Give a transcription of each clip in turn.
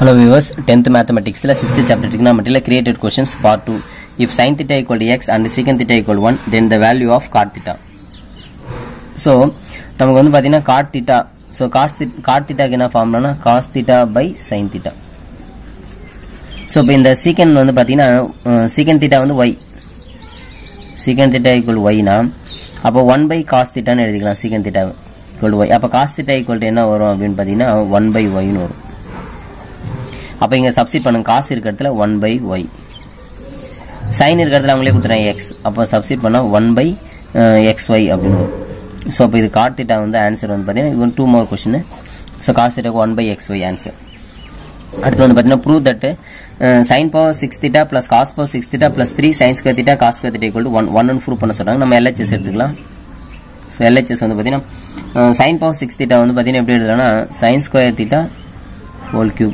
Hello viewers, 10th mathematics la 6th chapter trigonometry created questions part 2. If sin theta equal to x and secant theta equal to 1, then the value of cot theta. So, நமக்கு வந்து பார்த்தீங்கன்னா cot theta. So, cos theta cot theta க்கு என்ன ஃபார்முலானா cos theta by sin theta. So இப்போ இந்த secant வந்து பார்த்தீங்கன்னா secant theta வந்து y. secant theta equal to y னா அப்போ 1 by cos theta ன்னு எழுதிக்கலாம் secant theta equal to y. அப்போ cos theta equal to என்ன வரும் அப்படின்னு பார்த்தீங்கன்னா 1 by y ன்னு வரும் அப்போ இங்கே சப்ஸ்டிட் பண்ணுங்க காசு இருக்கிற இடத்துல ஒன் பை ஒய் சைன் இருக்கிற இடத்துல அவங்களே கொடுத்துறாங்க எக்ஸ் அப்போ சப்ஸ்டிட் பண்ணால் ஒன் பை எக்ஸ் ஒய் அப்படின்னு வரும் ஸோ அப்போ இது காட் திட்டா வந்து ஆன்சர் வந்து பார்த்தீங்கன்னா இது two more question so cos திட்டாக்கு one by x y answer அடுத்து வந்து பார்த்தீங்கன்னா prove that sine power six theta plus cos power six theta plus three sine square theta cos square theta equal one one ப்ரூவ் பண்ண சொல்கிறாங்க நம்ம LHS எடுத்துக்கலாம் so LHS வந்து பார்த்தீங்கன்னா சைன் பவர் சிக்ஸ் திட்டா வந்து பார்த்தீங்கன்னா எப்படி எழுதலாம்னா sine square theta whole cube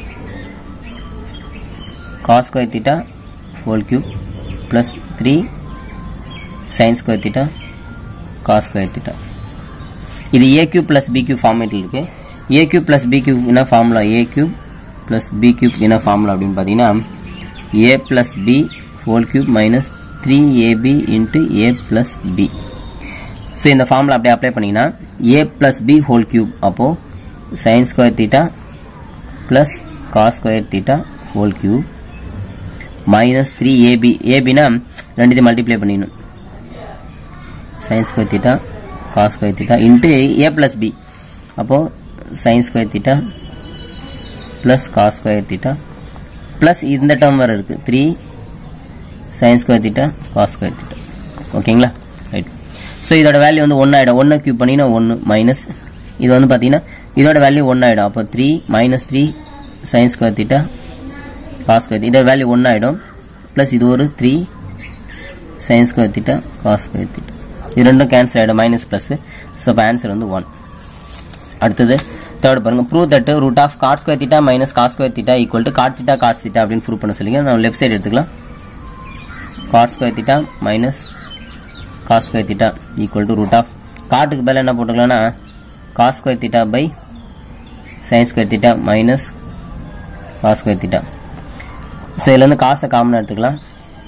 cos square theta whole cube plus 3 sin square theta cos square theta இது a cube plus b cube ஃபார்மேட்டில் இருக்கு a cube plus b cube என்ன formula a cube plus b cube என்ன formula அப்படின்னு பார்த்தீங்கன்னா a plus b whole cube minus 3ab into a plus b so இந்த formula அப்படியே apply பண்ணிங்கன்னா a plus b whole cube அப்போ sin square theta plus cos square theta whole cube minus three ab ஏபினா ரெண்டுத்தையும் multiply பண்ணிடணும் sine square theta cos square theta into a plus b அப்போது sine square theta plus cos square theta plus இந்த term வேறு இருக்குது three sine square theta cos square theta ஓகேங்களா right so இதோட value வந்து ஒன்று ஆகிடும் ஒன்று க்யூப் பண்ணினா ஒன்று மைனஸ் இது வந்து பார்த்தீங்கன்னா இதோட வேல்யூ ஒன்று ஆகிடும் அப்போ three minus three sine square theta cos square இதோட வேல்யூ ஒன்று ஆகிடும் ப்ளஸ் இது ஒரு three sine square theta cos square theta இது ரெண்டும் கேன்சல் ஆகிடும் மைனஸ் ப்ளஸ் ஸோ இப்போ ஆன்சர் வந்து ஒன் அடுத்தது தேர்ட் பாருங்க prove that root of cot square theta minus cos square theta equal to cot theta cos theta அப்படின்னு prove பண்ண சொல்லிங்க நம்ம லெஃப்ட் சைடு எடுத்துக்கலாம் cot square theta minus cos square theta equal to root of காட்டுக்கு பதில் என்ன போட்டுக்கலாம்னா cos square theta by sine square theta minus cos square theta so இதுலேருந்து காசை காமனாக எடுத்துக்கலாம்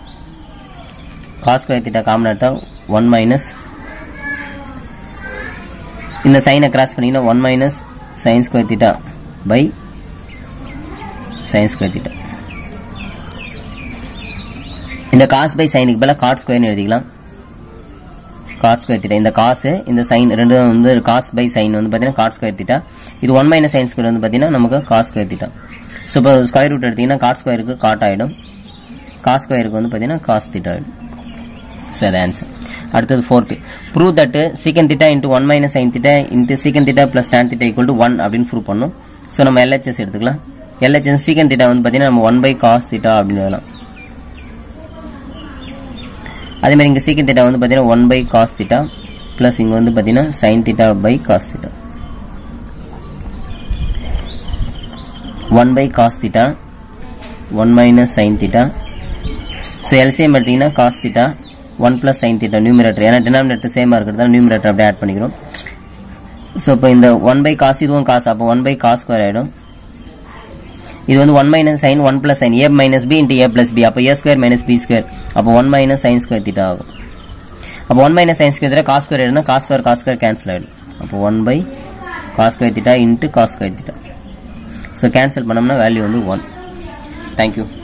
காஸ் ஸ்கொயர் தீட்டா காமனாக எடுத்தால் ஒன் மைனஸ் இந்த சைனை கிராஸ் பண்ணிங்கன்னா one minus sine square theta by sine square theta இந்த காஸ் பை சைனுக்கு பதிலாக காட் ஸ்கொயர்னு எழுதிக்கலாம் காட் ஸ்கொயர் தீட்டா இந்த காசு இந்த சைன் ரெண்டு வந்து காஸ் பை சைன் வந்து பார்த்தீங்கன்னா காட் ஸ்கொயர் தீட்டா இது ஒன் மைனஸ் சைன் ஸ்கொயர் வந்து பார்த்தீங்கன்னா நமக்கு காஸ் ஸ்கொயர் தீட்டா ஸோ இப்போ ஸ்கொயர் ரூட் எடுத்திங்கன்னா காட் ஸ்கொயருக்கு காட் ஆகிடும் காஸ் ஸ்கொயருக்கு வந்து பார்த்தீங்கன்னா காஸ் திட்டா ஆகிடும் ஸோ அது ஆன்சர் அடுத்தது fourth prove that secant theta into one minus sine theta into secant theta plus tan theta equal to one அப்படின்னு ப்ரூவ் பண்ணும் ஸோ நம்ம எல்ஹெச்எஸ் எடுத்துக்கலாம் எல்ஹெச்எஸ் சீக்கன் திட்டா வந்து பார்த்தீங்கன்னா நம்ம ஒன் பை காஸ் திட்டா அப்படின்னு எழுதலாம் அதே மாதிரி இங்கே சீக்கன் திட்டா வந்து பார்த்தீங்கன்னா one by cos theta plus இங்கே வந்து பார்த்தீங்கன்னா sine theta by cos theta 1 by cos theta 1 minus sin theta so LCM எடுத்தீங்கன்னா cos theta 1 plus sin theta numerator ஏன்னா denominator சேமாக இருக்கிறதால numerator அப்படியே ஆட் பண்ணிக்கிறோம் ஸோ இப்போ இந்த 1 by cos இதுவும் cos அப்போ 1 by cos ஸ்கொயர் ஆகிடும் இது வந்து 1 minus sin 1 plus sin a minus b into a plus b அப்போ a square minus b square அப்போ 1 minus sin ஸ்கொயர் theta ஆகும் அப்போ 1 minus sin square cos square ஆகிடும்னா cos square cos square cancel ஆகிடும் அப்போ 1 by cos square theta into cos square theta so cancel பண்ணோம்னா value வந்து one thank you